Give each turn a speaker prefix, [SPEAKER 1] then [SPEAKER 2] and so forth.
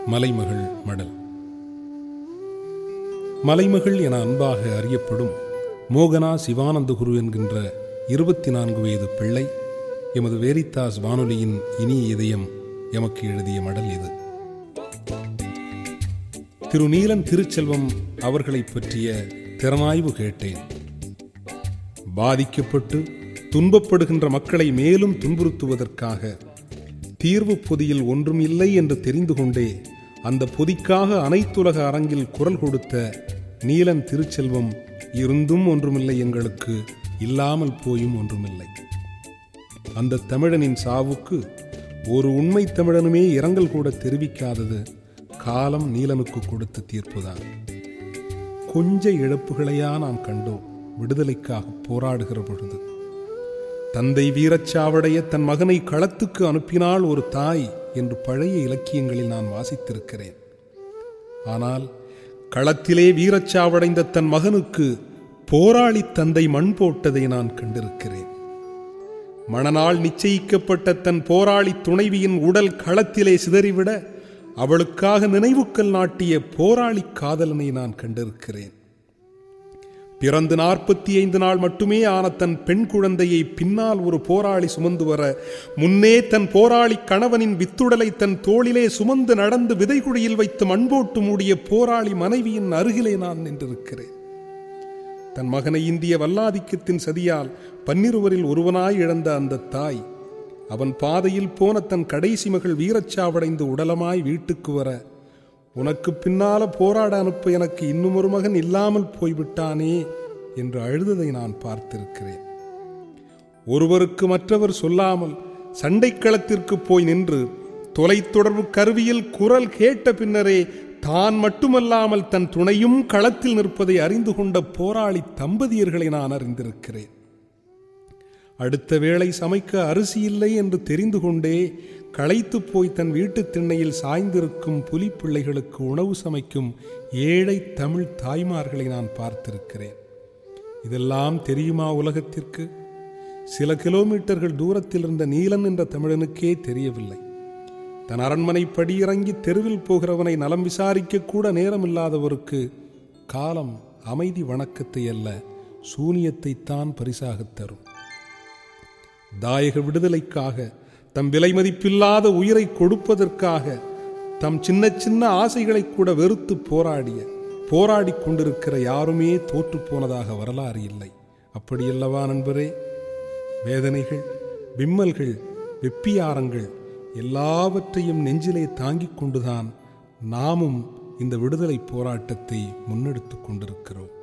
[SPEAKER 1] மலைமகள் மடல் மலைமகள் என அன்பாக அறியப்படும் மோகனா சிவானந்த குரு என்கின்ற இருபத்தி நான்கு வயது பிள்ளை எமது வேரித்தாஸ் வானொலியின் இனிய இதயம் எமக்கு எழுதிய மடல் இது திரு நீலன் திருச்செல்வம் அவர்களைப் பற்றிய திறனாய்வு கேட்டேன் பாதிக்கப்பட்டு துன்பப்படுகின்ற மக்களை மேலும் துன்புறுத்துவதற்காக தீர்வு பொதியில் ஒன்றும் இல்லை என்று தெரிந்து கொண்டே அந்த பொதிக்காக அனைத்துலக அரங்கில் குரல் கொடுத்த நீலன் திருச்செல்வம் இருந்தும் ஒன்றுமில்லை எங்களுக்கு இல்லாமல் போயும் ஒன்றுமில்லை அந்த தமிழனின் சாவுக்கு ஒரு உண்மை தமிழனுமே இரங்கல் கூட தெரிவிக்காதது காலம் நீலனுக்கு கொடுத்த தீர்ப்புதான் கொஞ்ச இழப்புகளையா நாம் கண்டோம் விடுதலைக்காக போராடுகிற பொழுது தந்தை வீரச்சாவடைய தன் மகனை களத்துக்கு அனுப்பினாள் ஒரு தாய் என்று பழைய இலக்கியங்களில் நான் வாசித்திருக்கிறேன் ஆனால் களத்திலே வீரச்சாவடைந்த தன் மகனுக்கு போராளி தந்தை மண் போட்டதை நான் கண்டிருக்கிறேன் மணநாள் நிச்சயிக்கப்பட்ட தன் போராளி துணைவியின் உடல் களத்திலே சிதறிவிட அவளுக்காக நினைவுக்கல் நாட்டிய போராளி காதலனை நான் கண்டிருக்கிறேன் பிறந்து நாற்பத்தி ஐந்து நாள் மட்டுமே ஆன தன் பெண் குழந்தையை பின்னால் ஒரு போராளி சுமந்து வர முன்னே தன் போராளி கணவனின் வித்துடலை தன் தோளிலே சுமந்து நடந்து விதைகுழியில் வைத்து மண்போட்டு மூடிய போராளி மனைவியின் அருகிலே நான் நின்றிருக்கிறேன் தன் மகனை இந்திய வல்லாதிக்கத்தின் சதியால் பன்னிருவரில் ஒருவனாய் இழந்த அந்த தாய் அவன் பாதையில் போன தன் கடைசி மகள் வீரச்சாவடைந்து உடலமாய் வீட்டுக்கு வர உனக்கு பின்னால போராட அனுப்ப எனக்கு இன்னும் ஒரு மகன் இல்லாமல் போய்விட்டானே என்று அழுததை நான் பார்த்திருக்கிறேன் ஒருவருக்கு மற்றவர் சொல்லாமல் சண்டைக்களத்திற்கு போய் நின்று தொலைத்தொடர்பு கருவியில் குரல் கேட்ட பின்னரே தான் மட்டுமல்லாமல் தன் துணையும் களத்தில் நிற்பதை அறிந்து கொண்ட போராளி தம்பதியர்களை நான் அறிந்திருக்கிறேன் அடுத்த வேளை சமைக்க அரிசி இல்லை என்று தெரிந்து கொண்டே களைத்து போய் தன் வீட்டுத் திண்ணையில் சாய்ந்திருக்கும் புலிப்பிள்ளைகளுக்கு உணவு சமைக்கும் ஏழை தமிழ் தாய்மார்களை நான் பார்த்திருக்கிறேன் இதெல்லாம் தெரியுமா உலகத்திற்கு சில கிலோமீட்டர்கள் தூரத்தில் இருந்த நீலன் என்ற தமிழனுக்கே தெரியவில்லை தன் அரண்மனை படியிறங்கி தெருவில் போகிறவனை நலம் விசாரிக்க கூட நேரமில்லாதவருக்கு காலம் அமைதி வணக்கத்தை அல்ல சூனியத்தைத்தான் பரிசாகத் தரும் தாயக விடுதலைக்காக தம் விலை மதிப்பில்லாத உயிரை கொடுப்பதற்காக தம் சின்ன சின்ன ஆசைகளை கூட வெறுத்து போராடிய போராடி கொண்டிருக்கிற யாருமே தோற்று போனதாக வரலாறு இல்லை அப்படியல்லவா நண்பரே வேதனைகள் விம்மல்கள் வெப்பியாரங்கள் எல்லாவற்றையும் நெஞ்சிலே தாங்கிக் கொண்டுதான் நாமும் இந்த விடுதலை போராட்டத்தை முன்னெடுத்துக் கொண்டிருக்கிறோம்